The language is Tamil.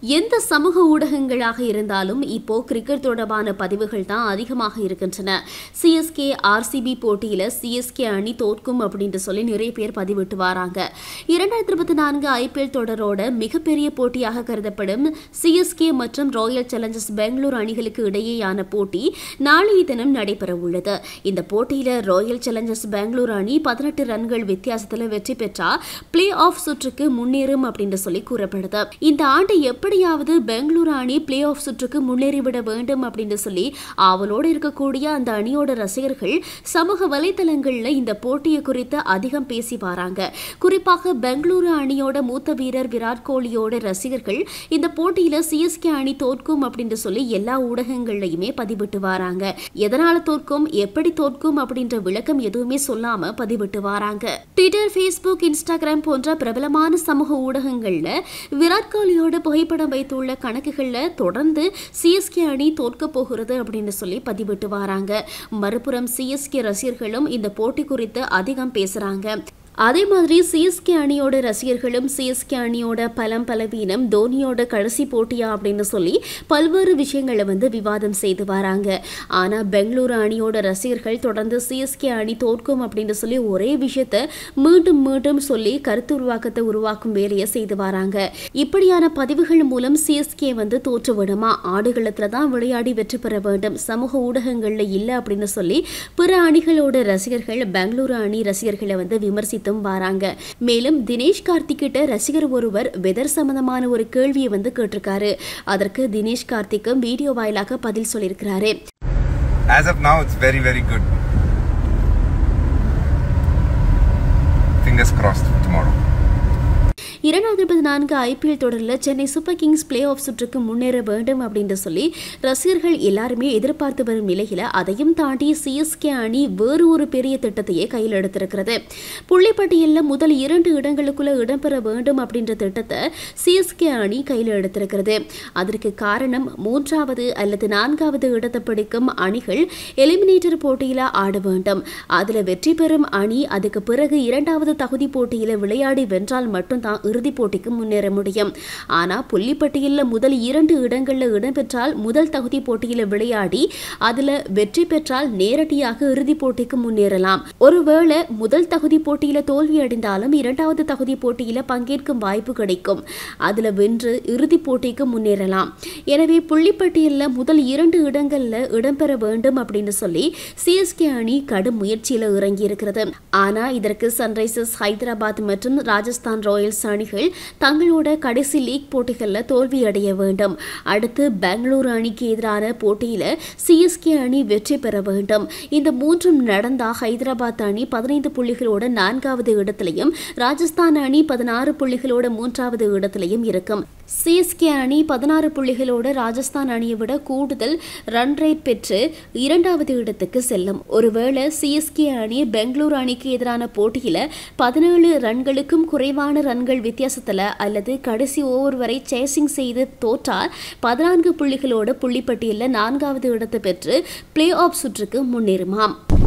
எந்த சமூக ஊடகங்களாக இருந்தாலும் இப்போ கிரிக்கெட் தொடர்பான பதிவுகள் தான் அதிகமாக இருக்கின்றன சிஎஸ்கே ஆர்சிபி போட்டியில சிஎஸ்கே அணி தோற்கும் அப்படின்னு சொல்லி நிறைய பேர் பதிவிட்டு வராங்க இரண்டாயிரத்தி இருபத்தி நான்கு ஐபிஎல் தொடரோட மிகப்பெரிய போட்டியாக கருதப்படும் சிஎஸ்கே மற்றும் ராயல் சேலஞ்சர்ஸ் பெங்களூரு அணிகளுக்கு இடையேயான போட்டி நாளைய தினம் நடைபெற உள்ளது இந்த போட்டியில ராயல் சேலஞ்சர்ஸ் பெங்களூரு அணி பதினெட்டு ரன்கள் வித்தியாசத்தில் வெற்றி பெற்றா பிளே ஆஃப் சுற்றுக்கு முன்னேறும் அப்படின்னு சொல்லி கூறப்படுது இந்த ஆண்டு எப்படியாவது பெங்களூரு அணி பிளே ஆஃப் சுற்றுக்கு முன்னேறிவிட வேண்டும் அப்படின்னு சொல்லி ஆவலோடு இருக்கக்கூடிய அந்த அணியோட ரசிகர்கள் சமூக வலைதளங்கள்ல இந்த போட்டியை குறித்து அதிகம் பேசி வராங்க குறிப்பாக பெங்களூரு அணியோட மூத்த வீரர் விராட் கோலியோட ரசிகர்கள் இந்த போட்டியில சிஎஸ்கே அணி தோற்கும் அப்படின்னு சொல்லி எல்லா ஊடகங்கள்லயுமே பதிவிட்டு வராங்க எதனால தோற்கும் எப்படி தோற்கும் அப்படின்ற விளக்கம் எதுவுமே சொல்லாம பதிவிட்டு வராங்க ட்விட்டர் ஃபேஸ்புக் இன்ஸ்டாகிராம் போன்ற பிரபலமான சமூக ஊடகங்கள்ல விராட் கோலியோட புகைப்படம் வைத்துள்ள கணக்குகள்ல தொடர்ந்து சிஎஸ்கே அணி தோற்க போகிறது அப்படின்னு சொல்லி பதிவிட்டு வராங்க மறுபுறம் சிஎஸ்கே ரசிகர்களும் இந்த போட்டி குறித்து அதிகம் பேசுறாங்க அதே மாதிரி சிஎஸ்கே அணியோட ரசிகர்களும் சிஎஸ்கே அணியோட பலம் பலவீனம் தோனியோட கடைசி போட்டியா அப்படின்னு சொல்லி பல்வேறு விஷயங்களை வந்து விவாதம் செய்து வராங்க ஆனா பெங்களூரு அணியோட ரசிகர்கள் தொடர்ந்து சிஎஸ்கே அணி தோற்கும் அப்படின்னு சொல்லி ஒரே விஷயத்த மீண்டும் மீண்டும் சொல்லி கருத்து உருவாக்கத்தை உருவாக்கும் வேலையை செய்து வராங்க இப்படியான பதிவுகள் மூலம் சிஎஸ்கே வந்து தோற்று விடுமா ஆடுகளத்துல தான் விளையாடி வெற்றி பெற வேண்டும் சமூக ஊடகங்கள்ல இல்ல அப்படின்னு சொல்லி பிற அணிகளோட ரசிகர்கள் பெங்களூரு அணி ரசிகர்களை வந்து விமர்சித்தும் வராங்க மேலும் தினேஷ் கார்த்திக் கிட்ட ரசிகர் ஒருவர் வெதர் சம்பந்தமான ஒரு கேள்வியை வந்து கேட்டிருக்காரு அதற்கு தினேஷ் கார்த்திக்கும் வீடியோ வாயிலாக பதில் சொல்லியிருக்கிறாரு As of now, it's very, very good. Fingers crossed tomorrow. இரண்டாயிரத்தி இருபத்தி நான்கு ஐபிஎல் தொடரில் Chennai Super Kings playoff சுற்றுக்கு முன்னேற வேண்டும் அப்படின்னு சொல்லி ரசிகர்கள் எல்லாருமே எதிர்பார்த்து வரும் நிலையில அதையும் தாண்டி சிஎஸ்கே அணி வேறு ஒரு பெரிய திட்டத்தையே கையில் எடுத்திருக்கிறது புள்ளிப்பட்டியலில் முதல் இரண்டு இடங்களுக்குள்ள இடம்பெற வேண்டும் அப்படின்ற திட்டத்தை சிஎஸ்கே அணி கையில் எடுத்திருக்கிறது அதற்கு காரணம் மூன்றாவது அல்லது நான்காவது இடத்தை பிடிக்கும் அணிகள் எலிமினேட்டர் போட்டியில ஆட வேண்டும் அதுல வெற்றி பெறும் அணி அதுக்கு பிறகு இரண்டாவது தகுதி போட்டியில விளையாடி வென்றால் மட்டும்தான் இறுதிப் போட்டிக்கு முன்னேற முடியும் ஆனா புள்ளிப்பட்டியலில் முதல் இரண்டு இடங்கள்ல இடம்பெற்றால் முதல் தகுதி போட்டியில விளையாடி அதுல வெற்றி பெற்றால் நேரடியாக இறுதிப் போட்டிக்கு முன்னேறலாம் ஒருவேளை முதல் தகுதி போட்டியில தோல்வி அடைந்தாலும் இரண்டாவது தகுதி போட்டியில பங்கேற்கும் வாய்ப்பு கிடைக்கும் அதுல வென்று இறுதிப் போட்டிக்கு முன்னேறலாம் எனவே புள்ளிப்பட்டியலில் முதல் இரண்டு இடங்கள்ல இடம்பெற வேண்டும் அப்படின்னு சொல்லி சிஎஸ்கே அணி கடும் முயற்சியில இறங்கி இருக்கிறது ஆனா இதற்கு சன்ரைசர்ஸ் ஹைதராபாத் மற்றும் ராஜஸ்தான் ராயல்ஸ் அணிகள் தங்களோட கடைசி லீக் போட்டிகளில் தோல்வி அடைய வேண்டும் அடுத்து பெங்களூரு அணிக்கு எதிரான போட்டியில சிஎஸ்கே அணி வெற்றி பெற வேண்டும் இந்த மூன்றும் நடந்தா ஹைதராபாத் அணி பதினைந்து புள்ளிகளோட நான்காவது இடத்திலையும் ராஜஸ்தான் அணி பதினாறு புள்ளிகளோட மூன்றாவது இடத்திலையும் இருக்கும் சிஎஸ்கே அணி பதினாறு புள்ளிகளோட ராஜஸ்தான் அணியை விட கூடுதல் ரன் ரேட் பெற்று இரண்டாவது இடத்துக்கு செல்லும் ஒருவேளை சிஎஸ்கே அணி பெங்களூரு அணிக்கு எதிரான போட்டியில பதினேழு ரன்களுக்கும் குறைவான ரன்கள் வித்தியாசத்துல அல்லது கடைசி ஓவர் வரை சேசிங் செய்து தோற்றால் பதினான்கு புள்ளிகளோட புள்ளிப்பட்டியலில் நான்காவது இடத்தை பெற்று பிளே ஆஃப் சுற்றுக்கு முன்னேறுமாம்